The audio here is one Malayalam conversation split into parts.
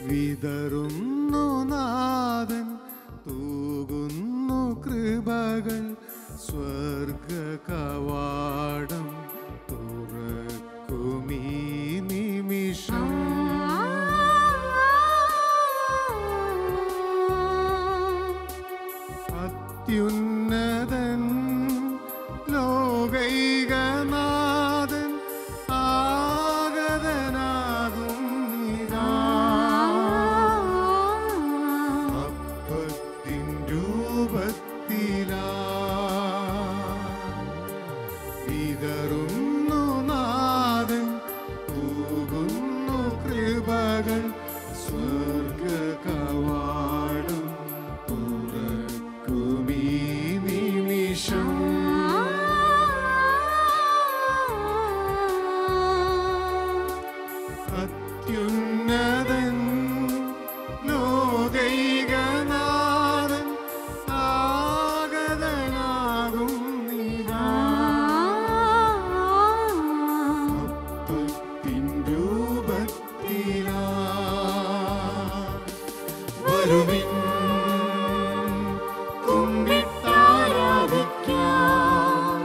വിതറുന്നു നാഥൻ തൂകുന്നു കൃപകൾ സ്വർഗ കവാടം തുറക്കുമീ നിമിഷം അത്യുന്നതൻ ലോകൈകനാഥൻ ആഗതനാകും ഇതാ. അപ്പത്തിൻ രൂപത്തിലാ വിതറുന്നു നാഥൻ തൂകുന്നു കൃപകൾ സ്വർഗ കവാടം തുറക്കുമീ നിമിഷം അത്യുന്നതൻ ലോകൈകനാഥൻ ആഗതനാകും നിതാ. അപ്പത്തിൻ രൂപത്തിലാ. വരുവിൻ കുമ്പിട്ടാരാധിക്കാം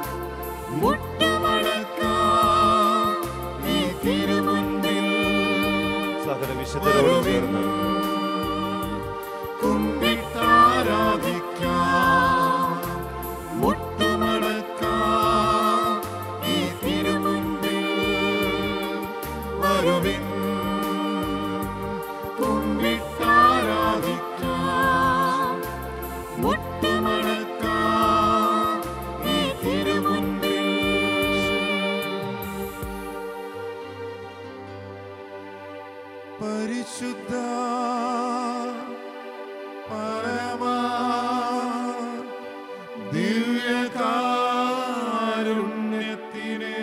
മുട്ടുമടക്കാം ഈ തിരുമുൻപിൽ സകല വിശുദ്ധരോട് ചേർന്ന് കുമ്പിട്ടാരാധിക്കാം മുട്ടുമടക്കാം ഈ തിരുമുൻപിൽ വരുവിൻ കുമ്പിട്ടാരാധിക്കാം മുട്ടുമടക്കാം ഈ തിരുമുൻപിൽ പരിശുദ്ധ പരമാ ദിവ്യകാരുണ്യത്തിന്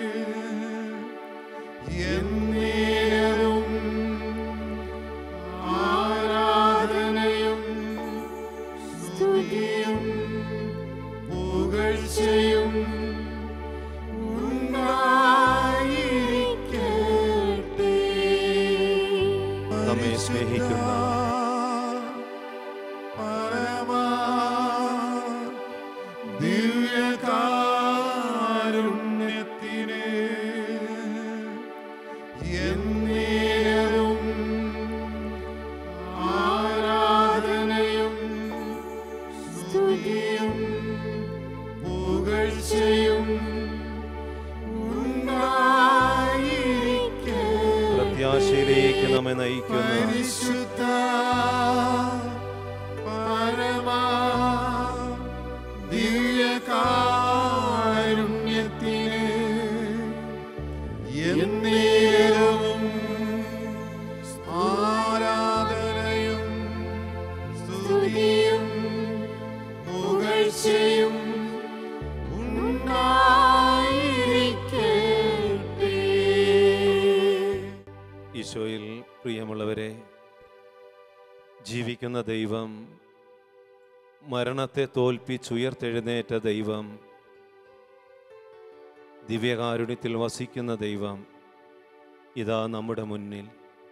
എന്നേരവും ആരാധനയും സ്തുതിയും പുകഴ്ചയും ഉണ്ടായിരിക്കട്ടെ നമ്മെ സ്നേഹിക്കുന്ന പരമാ ദിവ്യകാരുണ്യത്തിന് എന്നേരവും ആരാധനയും സ്തുതിയും പുകഴ്ചയും ഉണ്ടായിരിക്കട്ടെ പ്രത്യാശയിലേക്ക് നമ്മെ നയിക്കുന്ന പരിശുദ്ധ പരമാ ദിവ്യകാരുണ്യത്തിന് എന്നേരവും ആരാധനയും സ്തുതിയും പുകഴ്ചയും ഉണ്ടായിരിക്കട്ടെ ഈശോയിൽ പ്രിയമുള്ളവരെ ജീവിക്കുന്ന ദൈവം മരണത്തെ തോൽപ്പിച്ചുയർത്തെഴുന്നേറ്റ ദൈവം ദിവ്യകാരുണ്യത്തിൽ വസിക്കുന്ന ദൈവം ഇതാ നമ്മുടെ മുന്നിൽ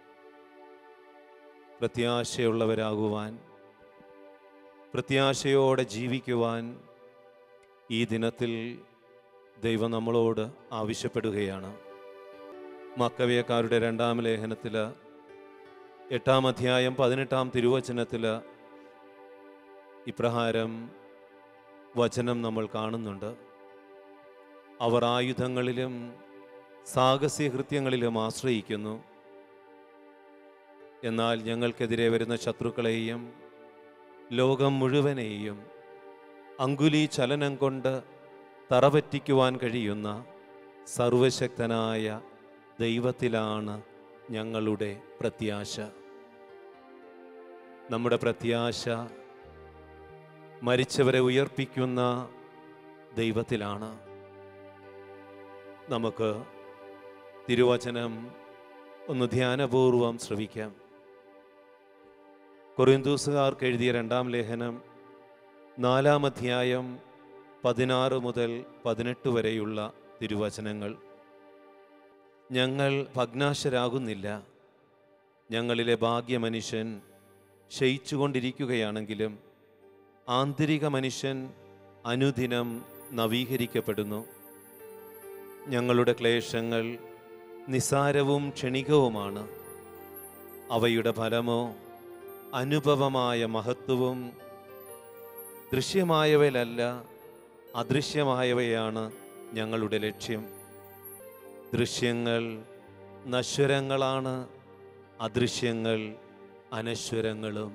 പ്രത്യാശയുള്ളവരാകുവാൻ പ്രത്യാശയോടെ ജീവിക്കുവാൻ ഈ ദിനത്തിൽ ദൈവം നമ്മളോട് ആവശ്യപ്പെടുകയാണ് മക്കവിയക്കാരുടെ രണ്ടാം ലേഖനത്തിൽ എട്ടാം അധ്യായം പതിനെട്ടാം തിരുവചനത്തിൽ ഇപ്രകാരം വചനം നമ്മൾ കാണുന്നുണ്ട് അവർ ആയുധങ്ങളിലും സാഹസ്യകൃത്യങ്ങളിലും ആശ്രയിക്കുന്നു എന്നാൽ ഞങ്ങൾക്കെതിരെ വരുന്ന ശത്രുക്കളെയും ലോകം മുഴുവനെയും അങ്കുലി ചലനം കൊണ്ട് തറപറ്റിക്കുവാൻ കഴിയുന്ന സർവശക്തനായ ദൈവത്തിലാണ് ഞങ്ങളുടെ പ്രത്യാശ നമ്മുടെ പ്രത്യാശ മരിച്ചവരെ ഉയർപ്പിക്കുന്ന ദൈവത്തിലാണ് നമുക്ക് തിരുവചനം ഒന്ന് ധ്യാനപൂർവം ശ്രവിക്കാം കൊറിന്തൂസുകാർക്ക് എഴുതിയ രണ്ടാം ലേഖനം നാലാം അധ്യായം പതിനാറ് മുതൽ പതിനെട്ട് വരെയുള്ള തിരുവചനങ്ങൾ ഞങ്ങൾ ഭഗ്നാശരാകുന്നില്ല ഞങ്ങളിലെ ഭാഗ്യമനുഷ്യൻ ക്ഷയിച്ചുകൊണ്ടിരിക്കുകയാണെങ്കിലും ആന്തരിക മനുഷ്യൻ അനുദിനം നവീകരിക്കപ്പെടുന്നു ഞങ്ങളുടെ ക്ലേശങ്ങൾ നിസാരവും ക്ഷണികവുമാണ് അവയുടെ ഫലമോ അനുഭവമായ മഹത്വവും ദൃശ്യമായവയിലല്ല അദൃശ്യമായവയാണ് ഞങ്ങളുടെ ലക്ഷ്യം ദൃശ്യങ്ങൾ നശ്വരങ്ങളാണ് അദൃശ്യങ്ങൾ അനശ്വരങ്ങളും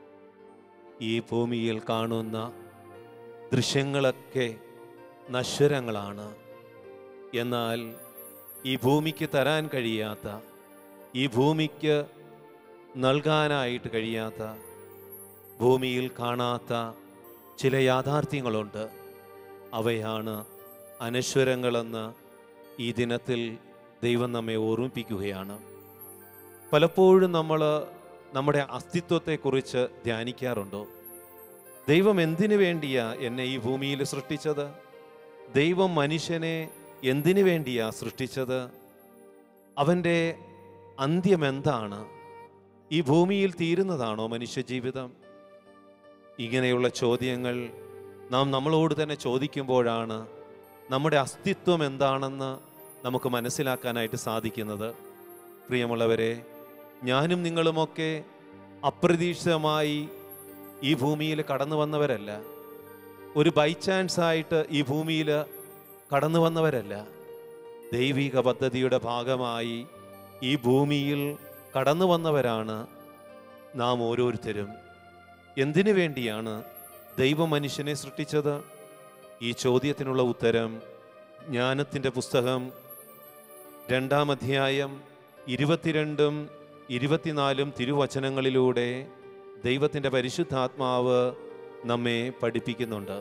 ഈ ഭൂമിയിൽ കാണുന്ന ദൃശ്യങ്ങളൊക്കെ നശ്വരങ്ങളാണ് എന്നാൽ ഈ ഭൂമിക്ക് തരാൻ കഴിയാത്ത ഈ ഭൂമിക്ക് നൽകാനായിട്ട് കഴിയാത്ത ഭൂമിയിൽ കാണാത്ത ചില യാഥാർത്ഥ്യങ്ങളുണ്ട് അവയാണ് അനശ്വരങ്ങളെന്ന് ഈ ദിനത്തിൽ ദൈവം നമ്മെ ഓർമ്മിപ്പിക്കുകയാണ് പലപ്പോഴും നമ്മൾ നമ്മുടെ അസ്തിത്വത്തെക്കുറിച്ച് ധ്യാനിക്കാറുണ്ടോ ദൈവം എന്തിനു വേണ്ടിയാ എന്നെ ഈ ഭൂമിയിൽ സൃഷ്ടിച്ചത് ദൈവം മനുഷ്യനെ എന്തിനു വേണ്ടിയാ സൃഷ്ടിച്ചത് അവൻ്റെ അന്ത്യം എന്താണ് ഈ ഭൂമിയിൽ തീരുന്നതാണോ മനുഷ്യജീവിതം ഇങ്ങനെയുള്ള ചോദ്യങ്ങൾ നാം നമ്മളോട് തന്നെ ചോദിക്കുമ്പോഴാണ് നമ്മുടെ അസ്തിത്വം എന്താണെന്ന് നമുക്ക് മനസ്സിലാക്കാനായിട്ട് സാധിക്കുന്നത് പ്രിയമുള്ളവരെ ഞാനും നിങ്ങളുമൊക്കെ അപ്രതീക്ഷിതമായി ഈ ഭൂമിയിൽ കടന്നു വന്നവരല്ല ഒരു ബൈ ചാൻസ് ആയിട്ട് ഈ ഭൂമിയിൽ കടന്നു വന്നവരല്ല ദൈവിക പദ്ധതിയുടെ ഭാഗമായി ഈ ഭൂമിയിൽ കടന്നു വന്നവരാണ് നാം ഓരോരുത്തരും എന്തിനു വേണ്ടിയാണ് ദൈവം മനുഷ്യനെ സൃഷ്ടിച്ചത് ഈ ചോദ്യത്തിനുള്ള ഉത്തരം ജ്ഞാനത്തിൻ്റെ പുസ്തകം രണ്ടാം അധ്യായം ഇരുപത്തിരണ്ടും ഇരുപത്തിനാലും തിരുവചനങ്ങളിലൂടെ ദൈവത്തിൻ്റെ പരിശുദ്ധാത്മാവ് നമ്മെ പഠിപ്പിക്കുന്നുണ്ട്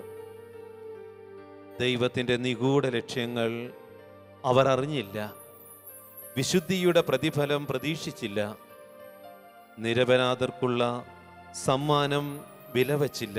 ദൈവത്തിൻ്റെ നിഗൂഢ ലക്ഷ്യങ്ങൾ അവർ അറിഞ്ഞില്ല വിശുദ്ധിയുടെ പ്രതിഫലം പ്രതീക്ഷിച്ചില്ല നിരപരാധർക്കുള്ള സമ്മാനം വിലവച്ചില്ല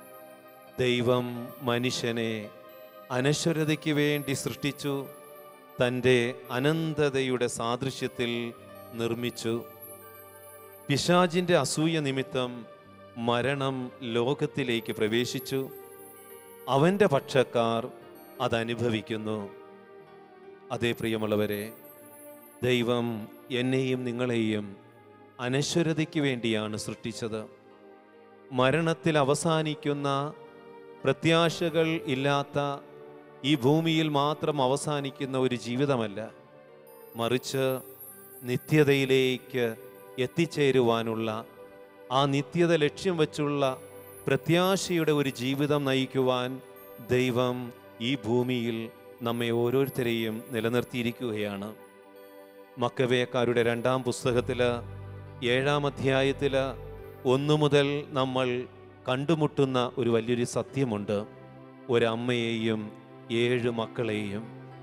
ദൈവം മനുഷ്യനെ അനശ്വരതയ്ക്ക് വേണ്ടി സൃഷ്ടിച്ചു തൻ്റെ അനന്തതയുടെ സാദൃശ്യത്തിൽ നിർമ്മിച്ചു പിശാജിൻ്റെ അസൂയ നിമിത്തം മരണം ലോകത്തിലേക്ക് പ്രവേശിച്ചു അവൻ്റെ പക്ഷക്കാർ അതനുഭവിക്കുന്നു അതേ പ്രിയമുള്ളവരെ ദൈവം എന്നെയും നിങ്ങളെയും അനശ്വരതയ്ക്ക് വേണ്ടിയാണ് സൃഷ്ടിച്ചത് മരണത്തിൽ അവസാനിക്കുന്ന പ്രത്യാശകൾ ഇല്ലാത്ത ഈ ഭൂമിയിൽ മാത്രം അവസാനിക്കുന്ന ഒരു ജീവിതമല്ല മറിച്ച് നിത്യതയിലേക്ക് എത്തിച്ചേരുവാനുള്ള ആ നിത്യത ലക്ഷ്യം വച്ചുള്ള പ്രത്യാശയുടെ ഒരു ജീവിതം നയിക്കുവാൻ ദൈവം ഈ ഭൂമിയിൽ നമ്മെ ഓരോരുത്തരെയും നിലനിർത്തിയിരിക്കുകയാണ് മക്കവേക്കാരുടെ രണ്ടാം പുസ്തകത്തിൽ ഏഴാം അധ്യായത്തിൽ ഒന്നു മുതൽ നമ്മൾ കണ്ടുമുട്ടുന്ന ഒരു വലിയൊരു സത്യമുണ്ട് ഒരമ്മയെയും ഏഴ് മക്കളെയും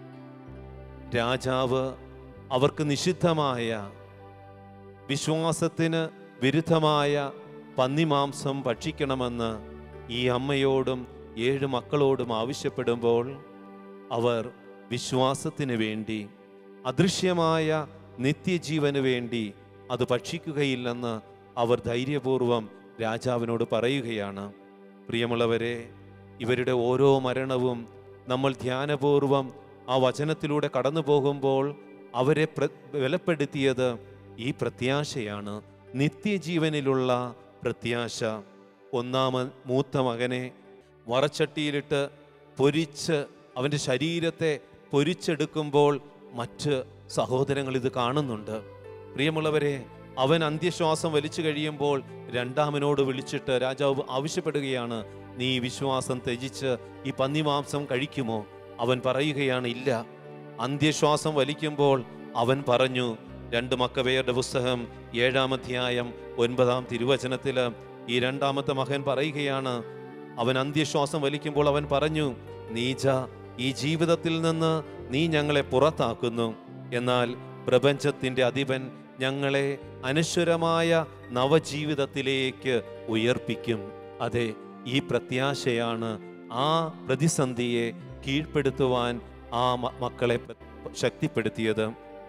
രാജാവ് അവർക്ക് നിഷിദ്ധമായ വിശ്വാസത്തിന് വിരുദ്ധമായ പന്നിമാംസം ഭക്ഷിക്കണമെന്ന് ഈ അമ്മയോടും ഏഴ് മക്കളോടും ആവശ്യപ്പെടുമ്പോൾ അവർ വിശ്വാസത്തിന് വേണ്ടി അദൃശ്യമായ നിത്യജീവന് വേണ്ടി അത് ഭക്ഷിക്കുകയില്ലെന്ന് അവർ ധൈര്യപൂർവം രാജാവിനോട് പറയുകയാണ് പ്രിയമുള്ളവരെ ഇവരുടെ ഓരോ മരണവും നമ്മൾ ധ്യാനപൂർവം ആ വചനത്തിലൂടെ കടന്നു പോകുമ്പോൾ അവരെ പ്ര ബലപ്പെടുത്തിയത് ഈ പ്രത്യാശയാണ് നിത്യജീവനിലുള്ള പ്രത്യാശ ഒന്നാമൻ മൂത്ത മകനെ വറച്ചട്ടിയിലിട്ട് പൊരിച്ച് അവൻ്റെ ശരീരത്തെ പൊരിച്ചെടുക്കുമ്പോൾ മറ്റ് സഹോദരങ്ങൾ ഇത് കാണുന്നുണ്ട് പ്രിയമുള്ളവരെ അവൻ അന്ത്യശ്വാസം വലിച്ചു കഴിയുമ്പോൾ രണ്ടാമനോട് വിളിച്ചിട്ട് രാജാവ് ആവശ്യപ്പെടുകയാണ് നീ ഈ വിശ്വാസം ത്യജിച്ച് ഈ പന്നിമാംസം കഴിക്കുമോ അവൻ പറയുകയാണ് ഇല്ല അന്ത്യശ്വാസം വലിക്കുമ്പോൾ അവൻ പറഞ്ഞു രണ്ട് മക്കവേയുടെ പുസ്തകം ഏഴാം അധ്യായം ഒൻപതാം തിരുവചനത്തിൽ ഈ രണ്ടാമത്തെ മകൻ പറയുകയാണ് അവൻ അന്ത്യശ്വാസം വലിക്കുമ്പോൾ അവൻ പറഞ്ഞു നീച്ച ഈ ജീവിതത്തിൽ നിന്ന് നീ ഞങ്ങളെ പുറത്താക്കുന്നു എന്നാൽ പ്രപഞ്ചത്തിൻ്റെ അധിപൻ ഞങ്ങളെ അനശ്വരമായ നവജീവിതത്തിലേക്ക് ഉയർപ്പിക്കും അതെ ഈ പ്രത്യാശയാണ് ആ പ്രതിസന്ധിയെ കീഴ്പ്പെടുത്തുവാൻ ആ മ- മക്കളെ പ്ര- ശക്തിപ്പെടുത്തിയത്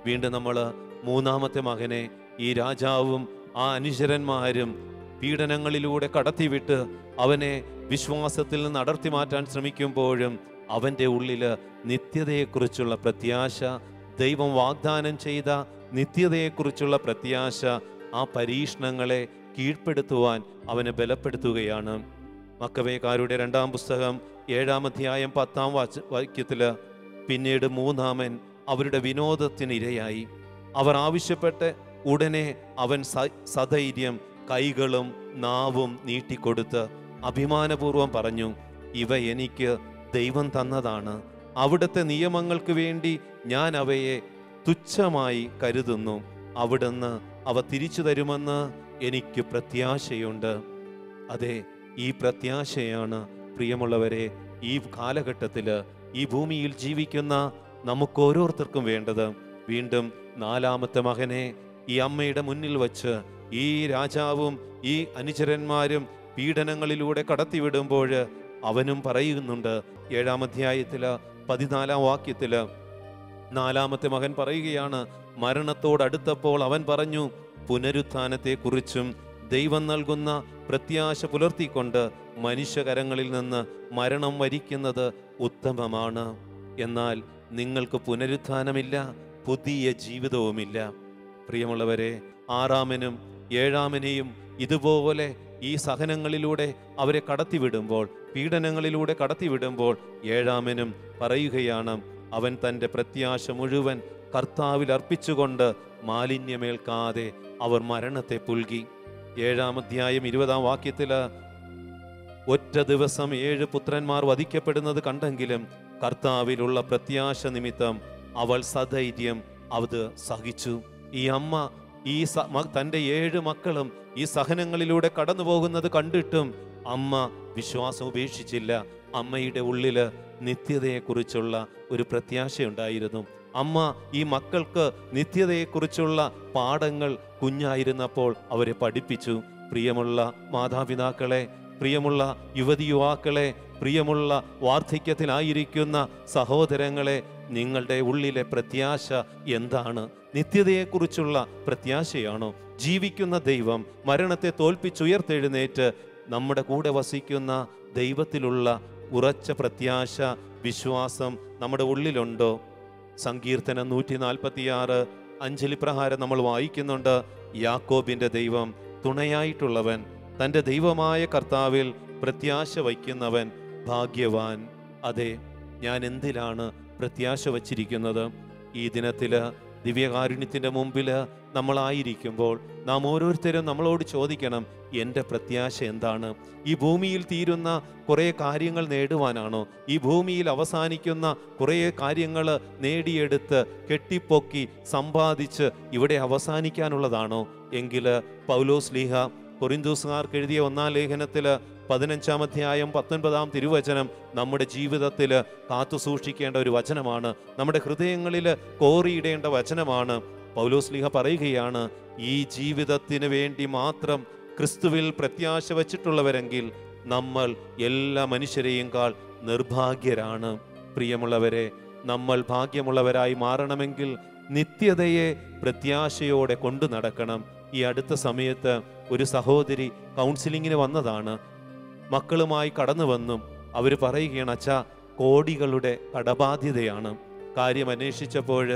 വീണ്ടും നമ്മൾ മൂന്നാമത്തെ മകനെ ഈ രാജാവും ആ അനുചരന്മാരും പീഡനങ്ങളിലൂടെ കടത്തിവിട്ട് അവനെ വിശ്വാസത്തിൽ നിന്ന് അടർത്തി മാറ്റാൻ ശ്രമിക്കുമ്പോഴും അവൻ്റെ ഉള്ളിൽ നിത്യതയെക്കുറിച്ചുള്ള പ്രത്യാശ ദൈവം വാഗ്ദാനം ചെയ്ത നിത്യതയെക്കുറിച്ചുള്ള പ്രത്യാശ ആ പരീക്ഷണങ്ങളെ കീഴ്പ്പെടുത്തുവാൻ അവനെ ബലപ്പെടുത്തുകയാണ് മക്കവേക്കാരുടെ രണ്ടാം പുസ്തകം ഏഴാം അധ്യായം പത്താം വാച വാക്യത്തില് പിന്നീട് മൂന്നാമൻ അവരുടെ വിനോദത്തിന് ഇരയായി അവർ ആവശ്യപ്പെട്ട് ഉടനെ അവൻ സ- സധൈര്യം കൈകളും നാവും നീട്ടിക്കൊടുത്ത് അഭിമാനപൂർവം പറഞ്ഞു ഇവ എനിക്ക് ദൈവം തന്നതാണ് അവിടുത്തെ നിയമങ്ങൾക്ക് വേണ്ടി ഞാൻ അവയെ തുച്ഛമായി കരുതുന്നു അവിടുന്ന് അവ തിരിച്ചു തരുമെന്ന് എനിക്ക് പ്രത്യാശയുണ്ട് അതെ ഈ പ്രത്യാശയാണ് പ്രിയമുള്ളവരെ ഈ കാലഘട്ടത്തിൽ ഈ ഭൂമിയിൽ ജീവിക്കുന്ന നമുക്ക് ഓരോരുത്തർക്കും വേണ്ടത് വീണ്ടും നാലാമത്തെ മകനെ ഈ അമ്മയുടെ മുന്നിൽ വച്ച് ഈ രാജാവും ഈ അനുചരന്മാരും പീഡനങ്ങളിലൂടെ കടത്തിവിടുമ്പോൾ അവനും പറയുന്നുണ്ട് ഏഴാം അധ്യായത്തില് പതിനാലാം വാക്യത്തില് നാലാമത്തെ മകൻ പറയുകയാണ് മരണത്തോടടുത്തപ്പോൾ അവൻ പറഞ്ഞു പുനരുത്ഥാനത്തെക്കുറിച്ചും ദൈവം നൽകുന്ന പ്രത്യാശ പുലർത്തിക്കൊണ്ട് മനുഷ്യകരങ്ങളിൽ നിന്ന് മരണം വരിക്കുന്നത് ഉത്തമമാണ് എന്നാൽ നിങ്ങൾക്ക് പുനരുത്ഥാനമില്ല പുതിയ ജീവിതവുമില്ല പ്രിയമുള്ളവരെ ആറാമനും ഏഴാമനെയും ഇതുപോലെ ഈ സഹനങ്ങളിലൂടെ അവരെ കടത്തിവിടുമ്പോൾ പീഡനങ്ങളിലൂടെ കടത്തിവിടുമ്പോൾ ഏഴാമനും പറയുകയാണ് അവൻ തൻ്റെ പ്രത്യാശ മുഴുവൻ കർത്താവിൽ അർപ്പിച്ചുകൊണ്ട് മാലിന്യമേൽക്കാതെ അവർ മരണത്തെ പുൽകി ഏഴാം അധ്യായം ഇരുപതാം വാക്യത്തില് ഒറ്റ ദിവസം ഏഴ് പുത്രന്മാർ വധിക്കപ്പെടുന്നത് കണ്ടെങ്കിലും കർത്താവിലുള്ള പ്രത്യാശ നിമിത്തം അവൾ സധൈര്യം അത് സഹിച്ചു ഈ അമ്മ ഈ സ- മ- തൻ്റെ ഏഴ് മക്കളും ഈ സഹനങ്ങളിലൂടെ കടന്നു പോകുന്നത് കണ്ടിട്ടും അമ്മ വിശ്വാസം ഉപേക്ഷിച്ചില്ല അമ്മയുടെ ഉള്ളില് നിത്യതയെക്കുറിച്ചുള്ള ഒരു പ്രത്യാശയുണ്ടായിരുന്നു അമ്മ ഈ മക്കൾക്ക് നിത്യതയെക്കുറിച്ചുള്ള പാഠങ്ങൾ കുഞ്ഞായിരുന്നപ്പോൾ അവരെ പഠിപ്പിച്ചു പ്രിയമുള്ള മാതാപിതാക്കളെ പ്രിയമുള്ള യുവതി യുവാക്കളെ പ്രിയമുള്ള വാർദ്ധക്യത്തിലായിരിക്കുന്ന സഹോദരങ്ങളെ നിങ്ങളുടെ ഉള്ളിലെ പ്രത്യാശ എന്താണ് നിത്യതയെക്കുറിച്ചുള്ള പ്രത്യാശയാണോ ജീവിക്കുന്ന ദൈവം മരണത്തെ തോൽപ്പിച്ചുയർത്തെഴുന്നേറ്റ് നമ്മുടെ കൂടെ വസിക്കുന്ന ദൈവത്തിലുള്ള ഉറച്ച പ്രത്യാശ വിശ്വാസം നമ്മുടെ ഉള്ളിലുണ്ടോ സങ്കീർത്തനം നൂറ്റി നാൽപ്പത്തിയാറ് അഞ്ചലി പ്രകാരം നമ്മൾ വായിക്കുന്നുണ്ട് യാക്കോബിന്റെ ദൈവം തുണയായിട്ടുള്ളവൻ തൻ്റെ ദൈവമായ കർത്താവിൽ പ്രത്യാശ വയ്ക്കുന്നവൻ ഭാഗ്യവാൻ അതെ ഞാൻ എന്തിലാണ് പ്രത്യാശ വച്ചിരിക്കുന്നത് ഈ ദിനത്തില് ദിവ്യകാരുണ്യത്തിൻ്റെ മുമ്പിൽ നമ്മളായിരിക്കുമ്പോൾ നാം ഓരോരുത്തരും നമ്മളോട് ചോദിക്കണം എൻ്റെ പ്രത്യാശ എന്താണ് ഈ ഭൂമിയിൽ തീരുന്ന കുറേ കാര്യങ്ങൾ നേടുവാനാണോ ഈ ഭൂമിയിൽ അവസാനിക്കുന്ന കുറേ കാര്യങ്ങൾ നേടിയെടുത്ത് കെട്ടിപ്പൊക്കി സമ്പാദിച്ച് ഇവിടെ അവസാനിക്കാനുള്ളതാണോ എങ്കിൽ പൗലോസ് ലീഹ കൊറിന്തൂസുകാർക്ക് എഴുതിയ ഒന്നാം ലേഖനത്തിൽ പതിനഞ്ചാം അധ്യായം പത്തൊൻപതാം തിരുവചനം നമ്മുടെ ജീവിതത്തിൽ കാത്തു സൂക്ഷിക്കേണ്ട ഒരു വചനമാണ് നമ്മുടെ ഹൃദയങ്ങളിൽ കോറിയിടേണ്ട വചനമാണ് പൗലോസ് ലീഹ പറയുകയാണ് ഈ ജീവിതത്തിന് വേണ്ടി മാത്രം ക്രിസ്തുവിൽ പ്രത്യാശ വച്ചിട്ടുള്ളവരെങ്കിൽ നമ്മൾ എല്ലാ മനുഷ്യരെയും കാൾ നിർഭാഗ്യരാണ് പ്രിയമുള്ളവരെ നമ്മൾ ഭാഗ്യമുള്ളവരായി മാറണമെങ്കിൽ നിത്യതയെ പ്രത്യാശയോടെ കൊണ്ടു നടക്കണം ഈ അടുത്ത സമയത്ത് ഒരു സഹോദരി കൗൺസിലിങ്ങിന് വന്നതാണ് മക്കളുമായി കടന്നു വന്നും അവർ പറയുകയാണ് അച്ഛാ കോടികളുടെ കടബാധ്യതയാണ് കാര്യം അന്വേഷിച്ചപ്പോൾ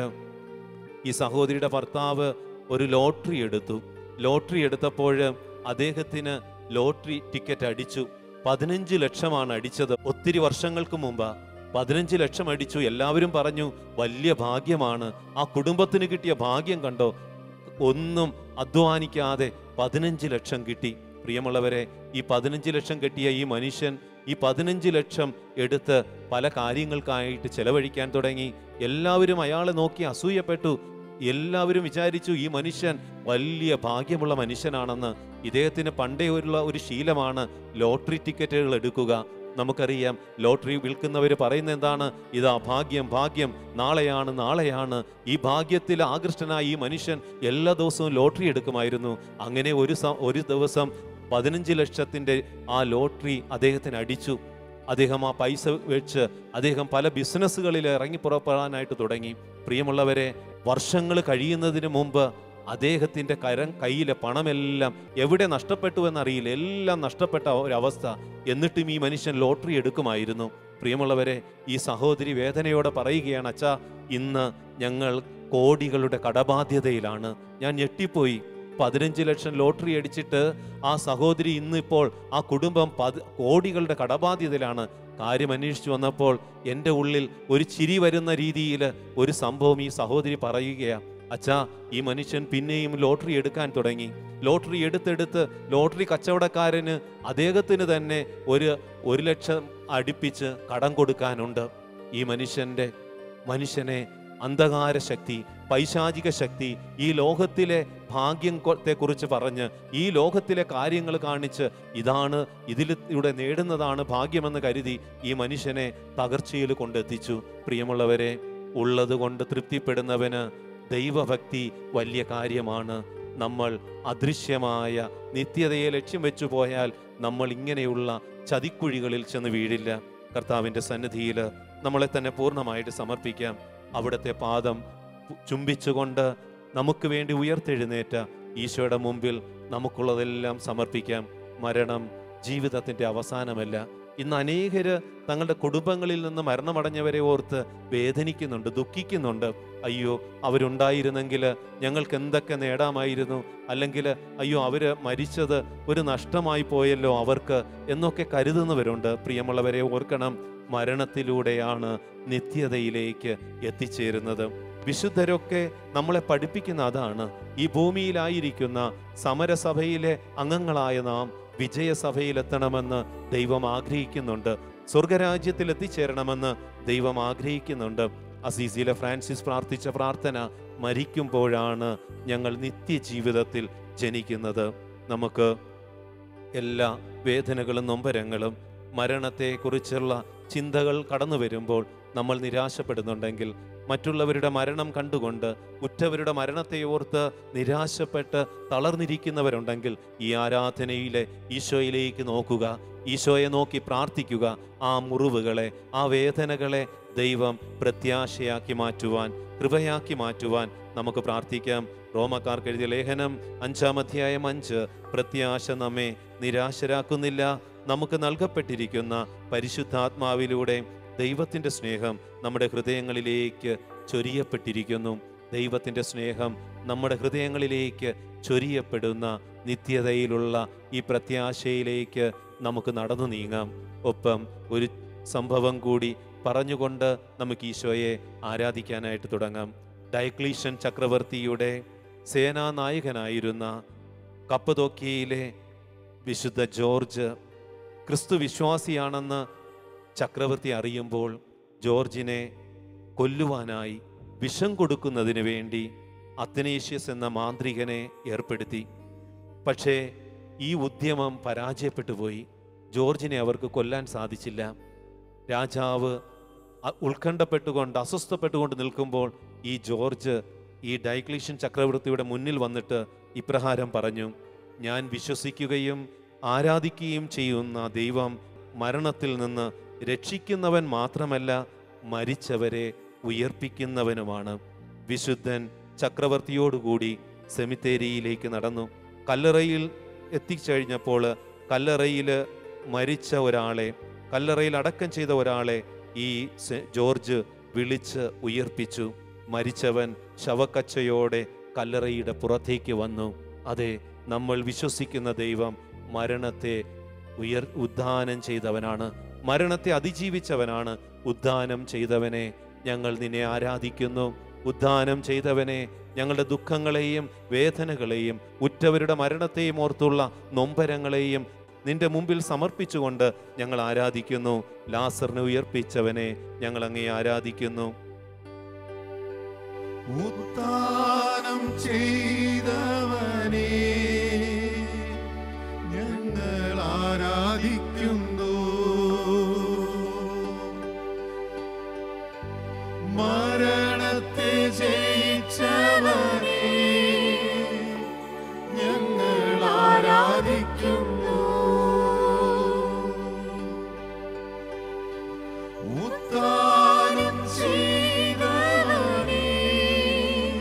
ഈ സഹോദരിയുടെ ഭർത്താവ് ഒരു ലോട്ടറി എടുത്തു ലോട്ടറി എടുത്തപ്പോൾ അദ്ദേഹത്തിന് ലോട്ടറി ടിക്കറ്റ് അടിച്ചു പതിനഞ്ച് ലക്ഷമാണ് അടിച്ചത് ഒത്തിരി വർഷങ്ങൾക്ക് മുമ്പ് പതിനഞ്ച് ലക്ഷം അടിച്ചു എല്ലാവരും പറഞ്ഞു വലിയ ഭാഗ്യമാണ് ആ കുടുംബത്തിന് കിട്ടിയ ഭാഗ്യം കണ്ടോ ഒന്നും അധ്വാനിക്കാതെ പതിനഞ്ച് ലക്ഷം കിട്ടി പ്രിയമുള്ളവരെ ഈ പതിനഞ്ച് ലക്ഷം കിട്ടിയ ഈ മനുഷ്യൻ ഈ പതിനഞ്ച് ലക്ഷം എടുത്ത് പല കാര്യങ്ങൾക്കായിട്ട് ചെലവഴിക്കാൻ തുടങ്ങി എല്ലാവരും അയാളെ നോക്കി അസൂയപ്പെട്ടു എല്ലാവരും വിചാരിച്ചു ഈ മനുഷ്യൻ വലിയ ഭാഗ്യമുള്ള മനുഷ്യനാണെന്ന് ഇദ്ദേഹത്തിന് പണ്ടേ ഉള്ള ഒരു ശീലമാണ് ലോട്ടറി ടിക്കറ്റുകൾ എടുക്കുക നമുക്കറിയാം ലോട്ടറി വിൽക്കുന്നവർ പറയുന്നത് എന്താണ് ഇതാ ഭാഗ്യം ഭാഗ്യം നാളെയാണ് നാളെയാണ് ഈ ഭാഗ്യത്തിൽ ആകൃഷ്ടനായ ഈ മനുഷ്യൻ എല്ലാ ദിവസവും ലോട്ടറി എടുക്കുമായിരുന്നു അങ്ങനെ ഒരു സ- ഒരു ദിവസം പതിനഞ്ച് ലക്ഷത്തിന്റെ ആ ലോട്ടറി അദ്ദേഹത്തിന് അടിച്ചു അദ്ദേഹം ആ പൈസ വെച്ച് അദ്ദേഹം പല ബിസിനസ്സുകളിൽ ഇറങ്ങി പുറപ്പെടാനായിട്ട് തുടങ്ങി പ്രിയമുള്ളവരെ വർഷങ്ങൾ കഴിയുന്നതിന് മുമ്പ് അദ്ദേഹത്തിൻ്റെ കരം കയ്യിലെ പണമെല്ലാം എവിടെ നഷ്ടപ്പെട്ടു എന്നറിയില്ല എല്ലാം നഷ്ടപ്പെട്ട ഒരവസ്ഥ എന്നിട്ടും ഈ മനുഷ്യൻ ലോട്ടറി എടുക്കുമായിരുന്നു പ്രിയമുള്ളവരെ ഈ സഹോദരി വേദനയോടെ പറയുകയാണ് അച്ഛാ ഇന്ന് ഞങ്ങൾ കോടികളുടെ കടബാധ്യതയിലാണ് ഞാൻ ഞെട്ടിപ്പോയി പതിനഞ്ച് ലക്ഷം ലോട്ടറി അടിച്ചിട്ട് ആ സഹോദരി ഇന്നിപ്പോൾ ആ കുടുംബം പത് കോടികളുടെ കടബാധ്യതയിലാണ് കാര്യം അന്വേഷിച്ചു വന്നപ്പോൾ എൻ്റെ ഉള്ളിൽ ഒരു ചിരി വരുന്ന രീതിയിൽ ഒരു സംഭവം ഈ സഹോദരി പറയുകയാണ് അച്ഛാ ഈ മനുഷ്യൻ പിന്നെയും ലോട്ടറി എടുക്കാൻ തുടങ്ങി ലോട്ടറി എടുത്തെടുത്ത് ലോട്ടറി കച്ചവടക്കാരന് അദ്ദേഹത്തിന് തന്നെ ഒരു ഒരു ലക്ഷം അടുപ്പിച്ച് കടം കൊടുക്കാനുണ്ട് ഈ മനുഷ്യൻ്റെ മനുഷ്യനെ അന്ധകാര ശക്തി പൈശാചിക ശക്തി ഈ ലോകത്തിലെ ഭാഗ്യത്തെ കുറിച്ച് പറഞ്ഞ് ഈ ലോകത്തിലെ കാര്യങ്ങൾ കാണിച്ച് ഇതാണ് ഇതിലൂടെ നേടുന്നതാണ് ഭാഗ്യമെന്ന് കരുതി ഈ മനുഷ്യനെ തകർച്ചയിൽ കൊണ്ടെത്തിച്ചു പ്രിയമുള്ളവരെ ഉള്ളത് കൊണ്ട് തൃപ്തിപ്പെടുന്നവന് ദൈവഭക്തി വലിയ കാര്യമാണ് നമ്മൾ അദൃശ്യമായ നിത്യതയെ ലക്ഷ്യം വെച്ചു പോയാൽ നമ്മൾ ഇങ്ങനെയുള്ള ചതിക്കുഴികളിൽ ചെന്ന് വീഴില്ല കർത്താവിൻ്റെ സന്നിധിയിൽ നമ്മളെ തന്നെ പൂർണ്ണമായിട്ട് സമർപ്പിക്കാം അവിടുത്തെ പാദം ചുംബിച്ചുകൊണ്ട് നമുക്ക് വേണ്ടി ഉയർത്തെഴുന്നേറ്റ ഈശോയുടെ മുമ്പിൽ നമുക്കുള്ളതെല്ലാം സമർപ്പിക്കാം മരണം ജീവിതത്തിൻ്റെ അവസാനമല്ല ഇന്ന് അനേകര് തങ്ങളുടെ കുടുംബങ്ങളിൽ നിന്ന് മരണമടഞ്ഞവരെ ഓർത്ത് വേദനിക്കുന്നുണ്ട് ദുഃഖിക്കുന്നുണ്ട് അയ്യോ അവരുണ്ടായിരുന്നെങ്കിൽ ഞങ്ങൾക്ക് എന്തൊക്കെ നേടാമായിരുന്നു അല്ലെങ്കിൽ അയ്യോ അവര് മരിച്ചത് ഒരു നഷ്ടമായി പോയല്ലോ അവർക്ക് എന്നൊക്കെ കരുതുന്നവരുണ്ട് പ്രിയമുള്ളവരെ ഓർക്കണം മരണത്തിലൂടെയാണ് നിത്യതയിലേക്ക് എത്തിച്ചേരുന്നത് വിശുദ്ധരൊക്കെ നമ്മളെ പഠിപ്പിക്കുന്ന അതാണ് ഈ ഭൂമിയിലായിരിക്കുന്ന സമരസഭയിലെ അംഗങ്ങളായ നാം വിജയസഭയിലെത്തണമെന്ന് ദൈവം ആഗ്രഹിക്കുന്നുണ്ട് സ്വർഗരാജ്യത്തിൽ എത്തിച്ചേരണമെന്ന് ദൈവം ആഗ്രഹിക്കുന്നുണ്ട് അസീസിലെ ഫ്രാൻസിസ് പ്രാർത്ഥിച്ച പ്രാർത്ഥന മരിക്കുമ്പോഴാണ് ഞങ്ങൾ നിത്യജീവിതത്തിൽ ജനിക്കുന്നത് നമുക്ക് എല്ലാ വേദനകളും നൊമ്പരങ്ങളും മരണത്തെക്കുറിച്ചുള്ള ചിന്തകൾ കടന്നു വരുമ്പോൾ നമ്മൾ നിരാശപ്പെടുന്നുണ്ടെങ്കിൽ മറ്റുള്ളവരുടെ മരണം കണ്ടുകൊണ്ട് ഉറ്റവരുടെ മരണത്തെ ഓർത്ത് നിരാശപ്പെട്ട് തളർന്നിരിക്കുന്നവരുണ്ടെങ്കിൽ ഈ ആരാധനയിലെ ഈശോയിലേക്ക് നോക്കുക ഈശോയെ നോക്കി പ്രാർത്ഥിക്കുക ആ മുറിവുകളെ ആ വേദനകളെ ദൈവം പ്രത്യാശയാക്കി മാറ്റുവാൻ കൃപയാക്കി മാറ്റുവാൻ നമുക്ക് പ്രാർത്ഥിക്കാം റോമക്കാർക്ക് എഴുതിയ ലേഖനം അഞ്ചാം അധ്യായം അഞ്ച് പ്രത്യാശ നമ്മെ നിരാശരാക്കുന്നില്ല നമുക്ക് നൽകപ്പെട്ടിരിക്കുന്ന പരിശുദ്ധാത്മാവിലൂടെ ദൈവത്തിൻ്റെ സ്നേഹം നമ്മുടെ ഹൃദയങ്ങളിലേക്ക് ചൊരിയപ്പെട്ടിരിക്കുന്നു ദൈവത്തിൻ്റെ സ്നേഹം നമ്മുടെ ഹൃദയങ്ങളിലേക്ക് ചൊരിയപ്പെടുന്ന നിത്യതയിലുള്ള ഈ പ്രത്യാശയിലേക്ക് നമുക്ക് നടന്നു നീങ്ങാം ഒപ്പം ഒരു സംഭവം കൂടി പറഞ്ഞുകൊണ്ട് നമുക്ക് ഈശോയെ ആരാധിക്കാനായിട്ട് തുടങ്ങാം ഡയക്ലീഷൻ ചക്രവർത്തിയുടെ സേനാനായകനായിരുന്ന കപ്പതോക്കിയയിലെ വിശുദ്ധ ജോർജ് ക്രിസ്തു വിശ്വാസിയാണെന്ന് ചക്രവർത്തി അറിയുമ്പോൾ ജോർജിനെ കൊല്ലുവാനായി വിഷം കൊടുക്കുന്നതിന് വേണ്ടി അത്തനേഷ്യസ് എന്ന മാന്ത്രികനെ ഏർപ്പെടുത്തി പക്ഷേ ഈ ഉദ്യമം പരാജയപ്പെട്ടു പോയി ജോർജിനെ അവർക്ക് കൊല്ലാൻ സാധിച്ചില്ല രാജാവ് അ- ഉത്കണ്ഠപ്പെട്ടുകൊണ്ട് അസ്വസ്ഥപ്പെട്ടുകൊണ്ട് നിൽക്കുമ്പോൾ ഈ ജോർജ് ഈ ഡൈക്ലീഷ്യൻ ചക്രവർത്തിയുടെ മുന്നിൽ വന്നിട്ട് ഇപ്രകാരം പറഞ്ഞു ഞാൻ വിശ്വസിക്കുകയും ആരാധിക്കുകയും ചെയ്യുന്ന ദൈവം മരണത്തിൽ നിന്ന് രക്ഷിക്കുന്നവൻ മാത്രമല്ല മരിച്ചവരെ ഉയർപ്പിക്കുന്നവനുമാണ് വിശുദ്ധൻ ചക്രവർത്തിയോടുകൂടി സെമിത്തേരിയിലേക്ക് നടന്നു കല്ലറയിൽ എത്തിക്കഴിഞ്ഞപ്പോൾ കല്ലറയിൽ മരിച്ച ഒരാളെ കല്ലറയിൽ അടക്കം ചെയ്ത ഒരാളെ ഈ സെ- ജോർജ് വിളിച്ച് ഉയർപ്പിച്ചു മരിച്ചവൻ ശവക്കച്ചയോടെ കല്ലറയുടെ പുറത്തേക്ക് വന്നു അതെ നമ്മൾ വിശ്വസിക്കുന്ന ദൈവം മരണത്തെ ഉയർ ഉദ്ധാനം ചെയ്തവനാണ് മരണത്തെ അതിജീവിച്ചവനാണ് ഉദ്ധാനം ചെയ്തവനെ ഞങ്ങൾ നിന്നെ ആരാധിക്കുന്നു ഉദ്ധാനം ചെയ്തവനെ ഞങ്ങളുടെ ദുഃഖങ്ങളെയും വേദനകളെയും ഉറ്റവരുടെ മരണത്തെയും ഓർത്തുള്ള നൊമ്പരങ്ങളെയും നിന്റെ മുമ്പിൽ സമർപ്പിച്ചുകൊണ്ട് ഞങ്ങൾ ആരാധിക്കുന്നു ലാസറിനെ ഉയർപ്പിച്ചവനെ ഞങ്ങൾ അങ്ങേ ആരാധിക്കുന്നു ഉത്താനം ചെയ്തവനെ ഞങ്ങൾ ആരാധിക്കുന്നു മരണത്തെ ജയിച്ചവനെ ഞങ്ങൾ ആരാധിക്കുന്നു ഉത്താനം ചെയ്തവനെ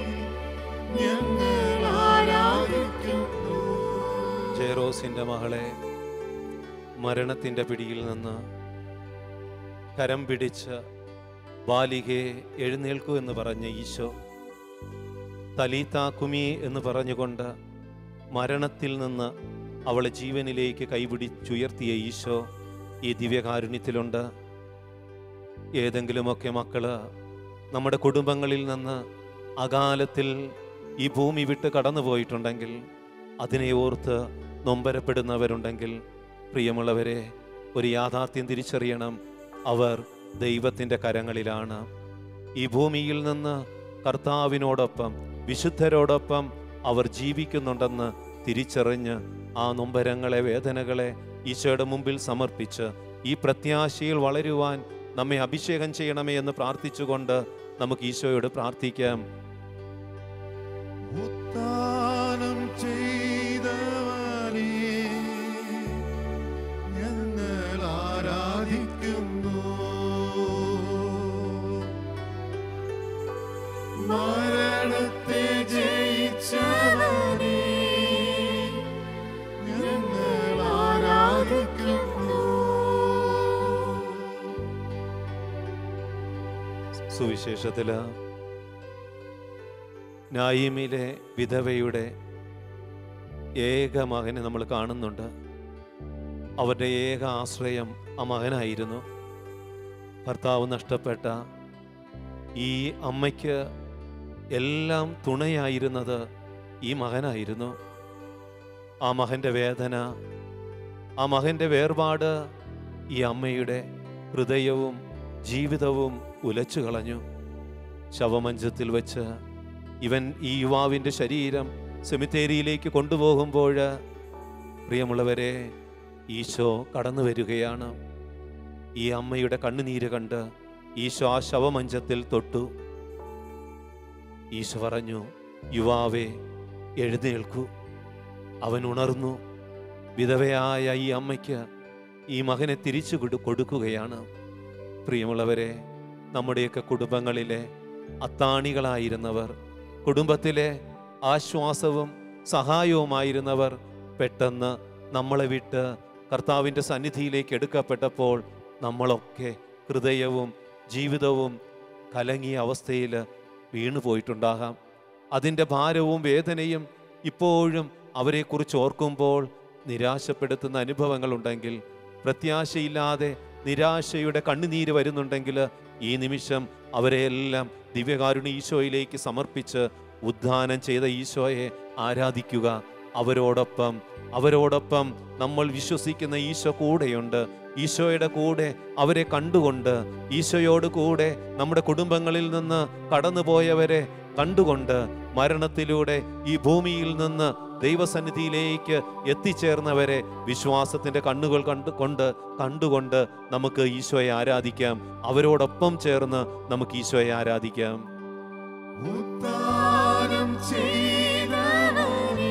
എൻ്റെ മകളെ മരണത്തിൻ്റെ പിടിയിൽ നിന്ന് കരം പിടിച്ച് ബാലികയെ എഴുന്നേൽക്കൂ എന്ന് പറഞ്ഞ ഈശോ തലീത്ത കുമി എന്ന് പറഞ്ഞുകൊണ്ട് മരണത്തിൽ നിന്ന് അവളെ ജീവനിലേക്ക് കൈപിടിച്ചുയർത്തിയ ഈശോ ഈ ദിവ്യകാരുണ്യത്തിലുണ്ട് ഏതെങ്കിലുമൊക്കെ മക്കള് നമ്മുടെ കുടുംബങ്ങളിൽ നിന്ന് അകാലത്തിൽ ഈ ഭൂമി വിട്ട് കടന്നു പോയിട്ടുണ്ടെങ്കിൽ അതിനെ ഓർത്ത് നൊമ്പരപ്പെടുന്നവരുണ്ടെങ്കിൽ പ്രിയമുള്ളവരെ ഒരു യാഥാർത്ഥ്യം തിരിച്ചറിയണം അവർ ദൈവത്തിൻ്റെ കരങ്ങളിലാണ് ഈ ഭൂമിയിൽ നിന്ന് കർത്താവിനോടൊപ്പം വിശുദ്ധരോടൊപ്പം അവർ ജീവിക്കുന്നുണ്ടെന്ന് തിരിച്ചറിഞ്ഞ് ആ നൊമ്പരങ്ങളെ വേദനകളെ ഈശോയുടെ മുമ്പിൽ സമർപ്പിച്ച് ഈ പ്രത്യാശയിൽ വളരുവാൻ നമ്മെ അഭിഷേകം ചെയ്യണമേ എന്ന് പ്രാർത്ഥിച്ചുകൊണ്ട് നമുക്ക് ഈശോയോട് പ്രാർത്ഥിക്കാം ഉത്താനം ചെയ്തവനെ ഞങ്ങൾ ആരാധിക്കുന്നു മരണത്തെ ജയിച്ചവനെ ഞങ്ങൾ ആരാധിക്കുന്നു സുവിശേഷത്തില് നായിമിലെ വിധവയുടെ ഏക മകനെ നമ്മൾ കാണുന്നുണ്ട് അവരുടെ ഏക ആശ്രയം ആ മകനായിരുന്നു ഭർത്താവ് നഷ്ടപ്പെട്ട ഈ അമ്മയ്ക്ക് എല്ലാം തുണയായിരുന്നത് ഈ മകനായിരുന്നു ആ മകൻ്റെ വേദന ആ മകൻ്റെ വേർപാട് ഈ അമ്മയുടെ ഹൃദയവും ജീവിതവും ഉലച്ചു കളഞ്ഞു ശവമഞ്ചത്തിൽ വെച്ച് ഇവൻ ഈ യുവാവിൻ്റെ ശരീരം സെമിത്തേരിയിലേക്ക് കൊണ്ടുപോകുമ്പോൾ പ്രിയമുള്ളവരെ ഈശോ കടന്നു വരികയാണ് ഈ അമ്മയുടെ കണ്ണുനീര് കണ്ട് ഈശോ ആ ശവമഞ്ചത്തിൽ തൊട്ടു ഈശോ പറഞ്ഞു യുവാവേ എഴുന്നേൽക്കൂ അവൻ ഉണർന്നു വിധവയായ ഈ അമ്മയ്ക്ക് ഈ മകനെ തിരിച്ചു കൊടു- കൊടുക്കുകയാണ് പ്രിയമുള്ളവരെ നമ്മുടെയൊക്കെ കുടുംബങ്ങളിലെ അത്താണികളായിരുന്നവർ കുടുംബത്തിലെ ആശ്വാസവും സഹായവുമായിരുന്നവർ പെട്ടെന്ന് നമ്മളെ വിട്ട് കർത്താവിൻ്റെ സന്നിധിയിലേക്ക് എടുക്കപ്പെട്ടപ്പോൾ നമ്മളൊക്കെ ഹൃദയവും ജീവിതവും കലങ്ങിയ അവസ്ഥയിൽ വീണുപോയിട്ടുണ്ടാകാം അതിൻ്റെ ഭാരവും വേദനയും ഇപ്പോഴും അവരെക്കുറിച്ച് ഓർക്കുമ്പോൾ നിരാശപ്പെടുത്തുന്ന അനുഭവങ്ങളുണ്ടെങ്കിൽ പ്രത്യാശയില്ലാതെ നിരാശയുടെ കണ്ണുനീര് വരുന്നുണ്ടെങ്കിൽ ഈ നിമിഷം അവരെയെല്ലാം ദിവ്യകാരുണ്യ ഈശോയിലേക്ക് സമർപ്പിച്ച് ഉദ്ധാനം ചെയ്ത ഈശോയെ ആരാധിക്കുക അവരോടൊപ്പം അവരോടൊപ്പം നമ്മൾ വിശ്വസിക്കുന്ന ഈശോ കൂടെയുണ്ട് ഈശോയുടെ കൂടെ അവരെ കണ്ടുകൊണ്ട് ഈശോയോട് കൂടെ നമ്മുടെ കുടുംബങ്ങളിൽ നിന്ന് കടന്നുപോയവരെ കണ്ടുകൊണ്ട് മരണത്തിലൂടെ ഈ ഭൂമിയിൽ നിന്ന് ദൈവസന്നിധിയിലേക്ക് എത്തിച്ചേർന്നവരെ വിശ്വാസത്തിന്റെ കണ്ണുകൾ കണ്ടു കൊണ്ട് കണ്ടുകൊണ്ട് നമുക്ക് ഈശോയെ ആരാധിക്കാം അവരോടൊപ്പം ചേർന്ന് നമുക്ക് ഈശോയെ ആരാധിക്കാം ഉത്താനം ചെയ്തവനെ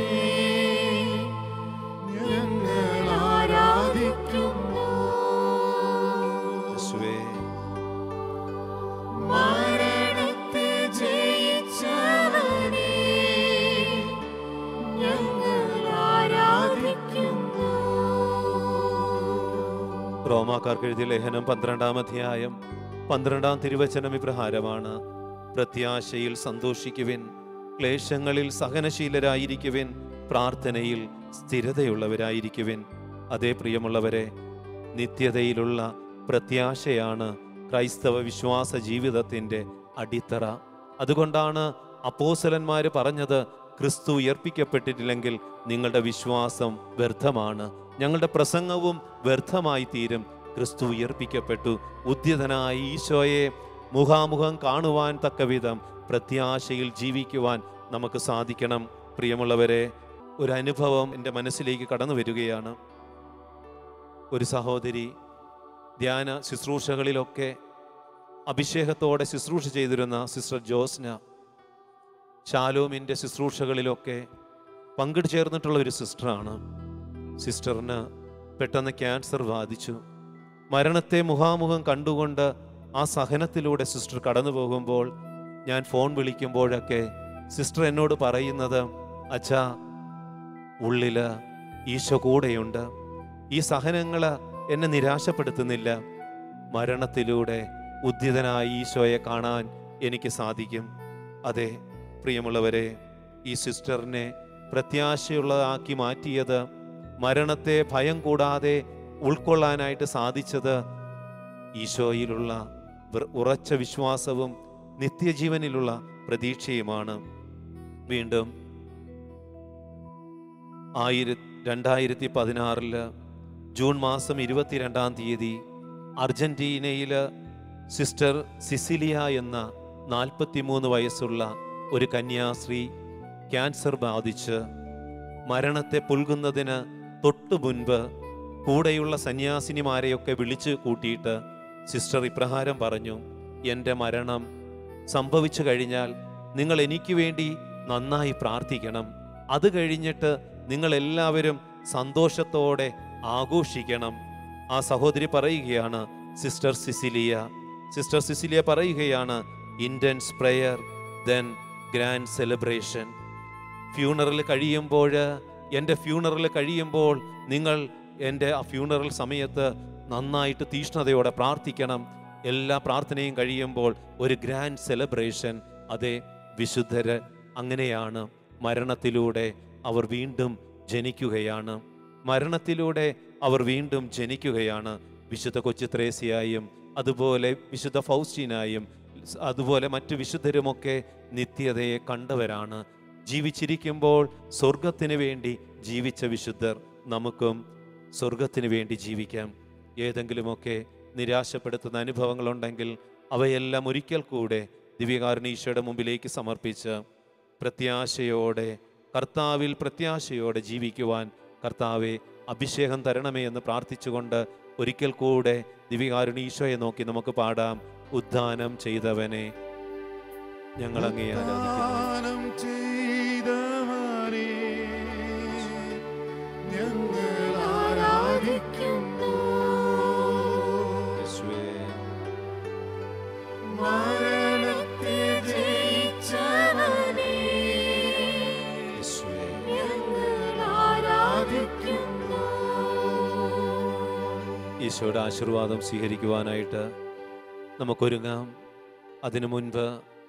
ഞങ്ങൾ ആരാധിക്കുന്നു യേശുവേ മരണത്തെ ജയിച്ചവനെ ഞങ്ങൾ ആരാധിക്കുന്നു റോമാക്കാർക്ക് എഴുതിയ ലേഖനം പന്ത്രണ്ടാം അധ്യായം പന്ത്രണ്ടാം തിരുവചനം ഇപ്രകാരമാണ് പ്രത്യാശയിൽ സന്തോഷിക്കുവിൻ ക്ലേശങ്ങളിൽ സഹനശീലരായിരിക്കുവിൻ പ്രാർത്ഥനയിൽ സ്ഥിരതയുള്ളവരായിരിക്കുവിൻ അതേ പ്രിയമുള്ളവരെ നിത്യതയിലുള്ള പ്രത്യാശയാണ് ക്രൈസ്തവ വിശ്വാസ ജീവിതത്തിൻ്റെ അടിത്തറ അതുകൊണ്ടാണ് അപ്പോസലന്മാർ പറഞ്ഞത് ക്രിസ്തു ഉയർപ്പിക്കപ്പെട്ടിട്ടില്ലെങ്കിൽ നിങ്ങളുടെ വിശ്വാസം വ്യർത്ഥമാണ് ഞങ്ങളുടെ പ്രസംഗവും വ്യർത്ഥമായി തീരും ക്രിസ്തു ഉയർപ്പിക്കപ്പെട്ടു ഉദ്യതനായ ഈശോയെ മുഖാമുഖം കാണുവാൻ തക്കവിധം പ്രത്യാശയിൽ ജീവിക്കുവാൻ നമുക്ക് സാധിക്കണം പ്രിയമുള്ളവരെ ഒരു അനുഭവം എൻ്റെ മനസ്സിലേക്ക് കടന്നു വരികയാണ് ഒരു സഹോദരി ധ്യാന ശുശ്രൂഷകളിലൊക്കെ അഭിഷേകത്തോടെ ശുശ്രൂഷ ചെയ്തിരുന്ന സിസ്റ്റർ ജോസ്ന ശാലോമിൻ്റെ ശുശ്രൂഷകളിലൊക്കെ പങ്കിട്ട് ചേർന്നിട്ടുള്ള ഒരു സിസ്റ്ററാണ് സിസ്റ്ററിന് പെട്ടെന്ന് ക്യാൻസർ ബാധിച്ചു മരണത്തെ മുഖാമുഖം കണ്ടുകൊണ്ട് ആ സഹനത്തിലൂടെ സിസ്റ്റർ കടന്നു പോകുമ്പോൾ ഞാൻ ഫോൺ വിളിക്കുമ്പോഴൊക്കെ സിസ്റ്റർ എന്നോട് പറയുന്നത് അച്ഛാ ഉള്ളില് ഈശോ കൂടെയുണ്ട് ഈ സഹനങ്ങൾ എന്നെ നിരാശപ്പെടുത്തുന്നില്ല മരണത്തിലൂടെ ഉദ്ധിതനായ ഈശോയെ കാണാൻ എനിക്ക് സാധിക്കും അതെ പ്രിയമുള്ളവരെ ഈ സിസ്റ്ററിനെ പ്രത്യാശയുള്ളതാക്കി മാറ്റിയത് മരണത്തെ ഭയം കൂടാതെ ഉൾക്കൊള്ളാനായിട്ട് സാധിച്ചത് ഈശോയിലുള്ള വൃ- ഉറച്ച വിശ്വാസവും നിത്യജീവനിലുള്ള പ്രതീക്ഷയുമാണ് വീണ്ടും ആയിര രണ്ടായിരത്തി പതിനാറില് ജൂൺ മാസം ഇരുപത്തിരണ്ടാം തീയതി അർജന്റീനയില് സിസ്റ്റർ സിസിലിയ എന്ന നാൽപ്പത്തിമൂന്ന് വയസ്സുള്ള ഒരു കന്യാസ്ത്രീ ക്യാൻസർ ബാധിച്ച് മരണത്തെ പുൽകുന്നതിന് തൊട്ടു മുൻപ് കൂടെയുള്ള സന്യാസിനിമാരെയൊക്കെ വിളിച്ചു കൂട്ടിയിട്ട് സിസ്റ്റർ ഇപ്രകാരം പറഞ്ഞു എൻ്റെ മരണം സംഭവിച്ചു കഴിഞ്ഞാൽ നിങ്ങൾ എനിക്ക് വേണ്ടി നന്നായി പ്രാർത്ഥിക്കണം അത് കഴിഞ്ഞിട്ട് നിങ്ങൾ എല്ലാവരും സന്തോഷത്തോടെ ആഘോഷിക്കണം ആ സഹോദരി പറയുകയാണ് സിസ്റ്റർ സിസിലിയ സിസ്റ്റർ സിസിലിയ പറയുകയാണ് intense prayer then grand celebration funeral കഴിയുമ്പോൾ എൻ്റെ ഫ്യൂണറൽ കഴിയുമ്പോൾ നിങ്ങൾ എൻ്റെ ആ ഫ്യൂണറൽ സമയത്ത് നന്നായിട്ട് തീഷ്ണതയോടെ പ്രാർത്ഥിക്കണം എല്ലാ പ്രാർത്ഥനയും കഴിയുമ്പോൾ ഒരു ഗ്രാൻഡ് സെലിബ്രേഷൻ അതെ വിശുദ്ധര് അങ്ങനെയാണ് മരണത്തിലൂടെ അവർ വീണ്ടും ജനിക്കുകയാണ് മരണത്തിലൂടെ അവർ വീണ്ടും ജനിക്കുകയാണ് വിശുദ്ധ കൊച്ചുത്രേസ്യായും അതുപോലെ വിശുദ്ധ ഫൗസ്റ്റീനായും സ് അതുപോലെ മറ്റു വിശുദ്ധരുമൊക്കെ നിത്യതയെ കണ്ടവരാണ് ജീവിച്ചിരിക്കുമ്പോൾ സ്വർഗത്തിന് വേണ്ടി ജീവിച്ച വിശുദ്ധർ നമുക്കും സ്വർഗത്തിന് വേണ്ടി ജീവിക്കാം ഏതെങ്കിലുമൊക്കെ നിരാശപ്പെടുത്തുന്ന അനുഭവങ്ങളുണ്ടെങ്കിൽ അവയെല്ലാം ഒരിക്കൽ കൂടെ ദിവ്യകാരുണീശയുടെ മുമ്പിലേക്ക് സമർപ്പിച്ച് പ്രത്യാശയോടെ കർത്താവിൽ പ്രത്യാശയോടെ ജീവിക്കുവാൻ കർത്താവെ അഭിഷേകം തരണമേ എന്ന് പ്രാർത്ഥിച്ചുകൊണ്ട് ഒരിക്കൽ കൂടെ ദിവ്യകാരുണീശോയെ നോക്കി നമുക്ക് പാടാം ഉദ്ധാനം ചെയ്തവനെ ഞങ്ങൾ അങ്ങേ ആരാധിക്കുന്നു ദാനം ചെയ്തവനെ ഞങ്ങൾ ആരാധിക്കുന്നു യേശുവേ, മരണത്തെ ജയിച്ചവനെ യേശുവേ. ഞങ്ങൾ ആരാധിക്കുന്നു ഈശോയുടെ ആശീർവാദം സ്വീകരിക്കുവാനായിട്ട് നമുക്കൊരുങ്ങാം അതിനു മുൻപ്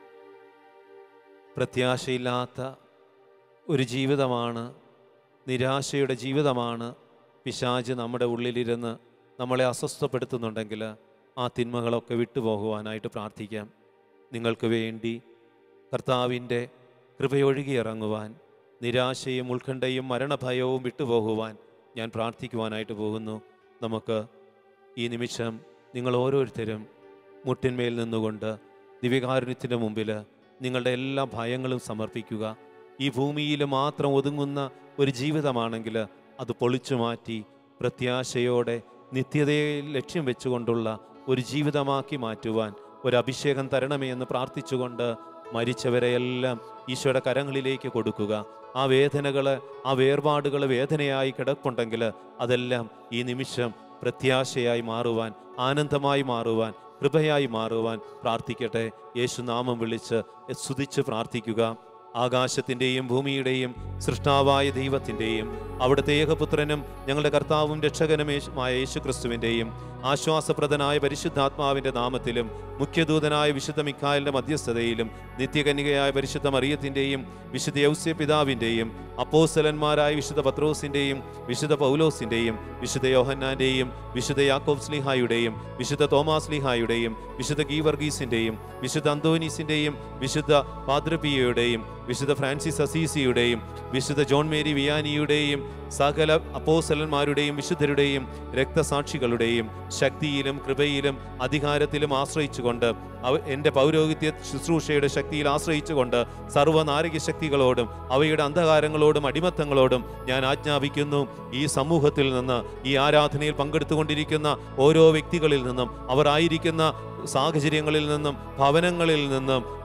പ്രത്യാശയില്ലാത്ത ഒരു ജീവിതമാണ് നിരാശയുടെ ജീവിതമാണ് പിശാജ് നമ്മുടെ ഉള്ളിലിരുന്ന് നമ്മളെ അസ്വസ്ഥപ്പെടുത്തുന്നുണ്ടെങ്കിൽ ആ തിന്മകളൊക്കെ വിട്ടുപോകുവാനായിട്ട് പ്രാർത്ഥിക്കാം നിങ്ങൾക്ക് വേണ്ടി കർത്താവിൻ്റെ കൃപയൊഴുകിയിറങ്ങുവാൻ നിരാശയും ഉത്കണ്ഠയും മരണഭയവും വിട്ടുപോകുവാൻ ഞാൻ പ്രാർത്ഥിക്കുവാനായിട്ട് പോകുന്നു നമുക്ക് ഈ നിമിഷം നിങ്ങൾ ഓരോരുത്തരും മുട്ടിന്മേൽ നിന്നുകൊണ്ട് ദിവ്യകാരുണ്യത്തിൻ്റെ മുമ്പിൽ നിങ്ങളുടെ എല്ലാ ഭയങ്ങളും സമർപ്പിക്കുക ഈ ഭൂമിയിൽ മാത്രം ഒതുങ്ങുന്ന ഒരു ജീവിതമാണെങ്കിൽ അത് പൊളിച്ചു മാറ്റി പ്രത്യാശയോടെ നിത്യതയെ ലക്ഷ്യം വെച്ചുകൊണ്ടുള്ള ഒരു ജീവിതമാക്കി മാറ്റുവാൻ ഒരു അഭിഷേകം തരണമേ എന്ന് പ്രാർത്ഥിച്ചുകൊണ്ട് മരിച്ചവരെയെല്ലാം ഈശോയുടെ കരങ്ങളിലേക്ക് കൊടുക്കുക ആ വേദനകൾ ആ വേർപാടുകൾ വേദനയായി കിടപ്പുണ്ടെങ്കിൽ അതെല്ലാം ഈ നിമിഷം പ്രത്യാശയായി മാറുവാൻ ആനന്ദമായി മാറുവാൻ കൃപയായി മാറുവാൻ പ്രാർത്ഥിക്കട്ടെ യേശുനാമം വിളിച്ച് സ്തുതിച്ച് പ്രാർത്ഥിക്കുക ആകാശത്തിൻ്റെയും ഭൂമിയുടെയും സൃഷ്ടാവായ ദൈവത്തിൻ്റെയും അവിടുത്തെ ഏകപുത്രനും ഞങ്ങളുടെ കർത്താവും രക്ഷകനുമായ യേശു ക്രിസ്തുവിൻ്റെയും ആശ്വാസപ്രദനായ പരിശുദ്ധാത്മാവിൻ്റെ നാമത്തിലും മുഖ്യദൂതനായ വിശുദ്ധ മിക്കായലിൻ്റെ മധ്യസ്ഥതയിലും നിത്യകന്യകയായ പരിശുദ്ധ മറിയത്തിൻ്റെയും വിശുദ്ധ യൗസ്യ പിതാവിൻ്റെയും അപ്പോസ്തലന്മാരായ വിശുദ്ധ പത്രോസിൻ്റെയും വിശുദ്ധ പൗലോസിൻ്റെയും വിശുദ്ധ യോഹന്നാൻ്റെയും വിശുദ്ധ യാക്കോബ് സ്ലിഹായുടെയും വിശുദ്ധ തോമാസ് ലിഹായുടെയും വിശുദ്ധ ഗീവർഗീസിൻ്റെയും വിശുദ്ധ അന്തോനീസിൻ്റെയും വിശുദ്ധ പാദ്രപിയയുടെയും വിശുദ്ധ ഫ്രാൻസിസ് അസീസിയുടെയും വിശുദ്ധ ജോൺ മേരി വിയാനിയുടെയും സകല അപ്പോസലന്മാരുടെയും വിശുദ്ധരുടെയും രക്തസാക്ഷികളുടെയും ശക്തിയിലും കൃപയിലും അധികാരത്തിലും ആശ്രയിച്ചുകൊണ്ട് അവ എൻ്റെ പൗരോഹിത്യ ശുശ്രൂഷയുടെ ശക്തിയിൽ ആശ്രയിച്ചുകൊണ്ട് സർവ്വനാരക ശക്തികളോടും അവയുടെ അന്ധകാരങ്ങളോടും അടിമത്തങ്ങളോടും ഞാൻ ആജ്ഞാപിക്കുന്നു ഈ സമൂഹത്തിൽ നിന്ന് ഈ ആരാധനയിൽ പങ്കെടുത്തുകൊണ്ടിരിക്കുന്ന ഓരോ വ്യക്തികളിൽ നിന്നും അവർ ആയിരിക്കുന്ന സാഹചര്യങ്ങളിൽ നിന്നും ഭവനങ്ങളിൽ നിന്നും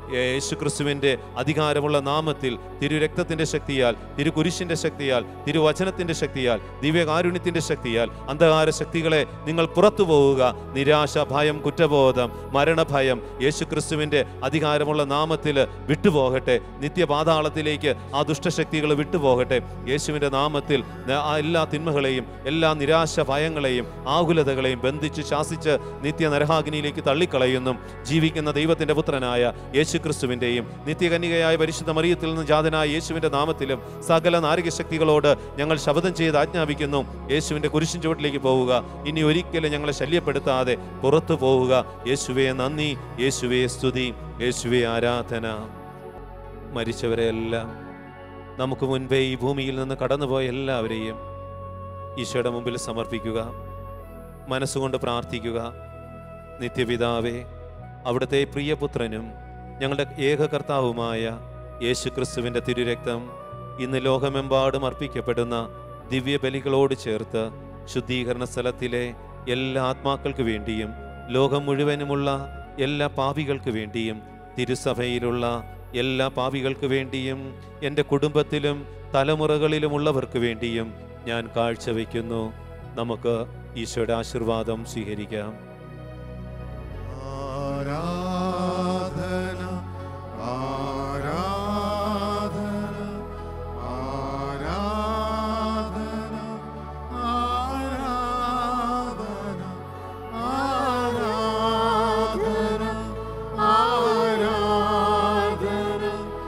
യേശു ക്രിസ്തുവിൻ്റെ അധികാരമുള്ള നാമത്തിൽ തിരുരക്തത്തിൻ്റെ ശക്തിയാൽ തിരുകുരിശിൻ്റെ ശക്തിയാൽ തിരുവചനത്തിൻ്റെ ശക്തിയാൽ ദിവ്യകാരുണ്യത്തിൻ്റെ ശക്തിയാൽ അന്ധകാര ശക്തികളെ നിങ്ങൾ പുറത്തു പോവുക നിരാശ ഭയം കുറ്റബോധം മരണഭയം യേശു ക്രിസ്തുവിൻ്റെ അധികാരമുള്ള നാമത്തിൽ വിട്ടുപോകട്ടെ നിത്യപാതാളത്തിലേക്ക് ആ ദുഷ്ടശക്തികൾ വിട്ടുപോകട്ടെ യേശുവിൻ്റെ നാമത്തിൽ ന- ആ എല്ലാ തിന്മകളെയും എല്ലാ നിരാശ ഭയങ്ങളെയും ആകുലതകളെയും ബന്ധിച്ച് ശാസിച്ച് നിത്യ നരഹാഗ്നിയിലേക്ക് തള്ളിക്കളയുന്നു ജീവിക്കുന്ന ദൈവത്തിൻ്റെ പുത്രനായ യേശു ക്രിസ്തുവിൻ്റെയും നിത്യകന്യകയായ പരിശുദ്ധ മറിയത്തിൽ നിന്ന് ജാതനായ യേശുവിൻ്റെ നാമത്തിലും സകല നാരിക ശക്തികളോട് ഞങ്ങൾ ശബ്ദം ചെയ്ത് ആജ്ഞാപിക്കുന്നു യേശുവിൻ്റെ കുരിശിൻ ചുവട്ടിലേക്ക് പോവുക ഇനി ഒരിക്കലും ഞങ്ങളെ ശല്യപ്പെടുത്താതെ പുറത്തു പോവുക യേശുവെ നന്ദി യേശുവെ സ്തുതി യേശുവെ ആരാധന മരിച്ചവരെയെല്ലാം നമുക്ക് മുൻപേ ഈ ഭൂമിയിൽ നിന്ന് കടന്നുപോയ എല്ലാവരെയും ഈശോയുടെ മുമ്പിൽ സമർപ്പിക്കുക മനസ്സുകൊണ്ട് പ്രാർത്ഥിക്കുക നിത്യപിതാവേ അവിടുത്തെ പ്രിയപുത്രനും ഞങ്ങളുടെ ഏക കർത്താവുമായ യേശു ക്രിസ്തുവിൻ്റെ തിരുരക്തം ഇന്ന് ലോകമെമ്പാടും അർപ്പിക്കപ്പെടുന്ന ദിവ്യബലികളോട് ചേർത്ത് ശുദ്ധീകരണ സ്ഥലത്തിലെ എല്ലാ ആത്മാക്കൾക്ക് വേണ്ടിയും ലോകം മുഴുവനുമുള്ള എല്ലാ പാപികൾക്ക് വേണ്ടിയും തിരുസഭയിലുള്ള എല്ലാ പാപികൾക്ക് വേണ്ടിയും എൻ്റെ കുടുംബത്തിലും തലമുറകളിലുമുള്ളവർക്ക് വേണ്ടിയും ഞാൻ കാഴ്ചവെക്കുന്നു നമുക്ക് ഈശോയുടെ ആശീർവാദം സ്വീകരിക്കാം ആരാധന ആരാധന ആരാധന ആരാധന ആരാധന ആരാധന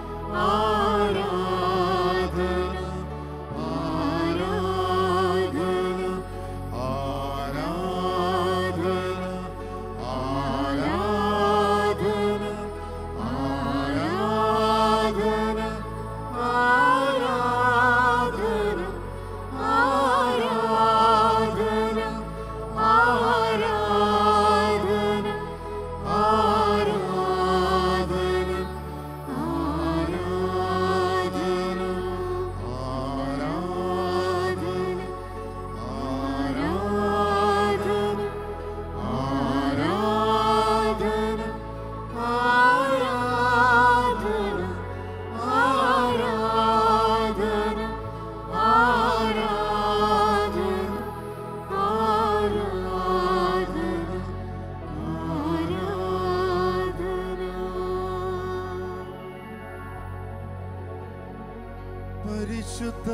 പരിശുദ്ധ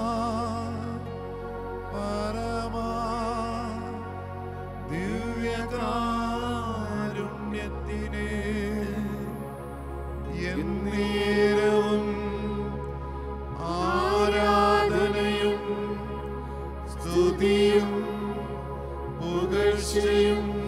പരമാ ദിവ്യകാരുണ്യത്തിനെ എന്നേരവും ആരാധനയും സ്തുതിയും പുകഴ്ചയും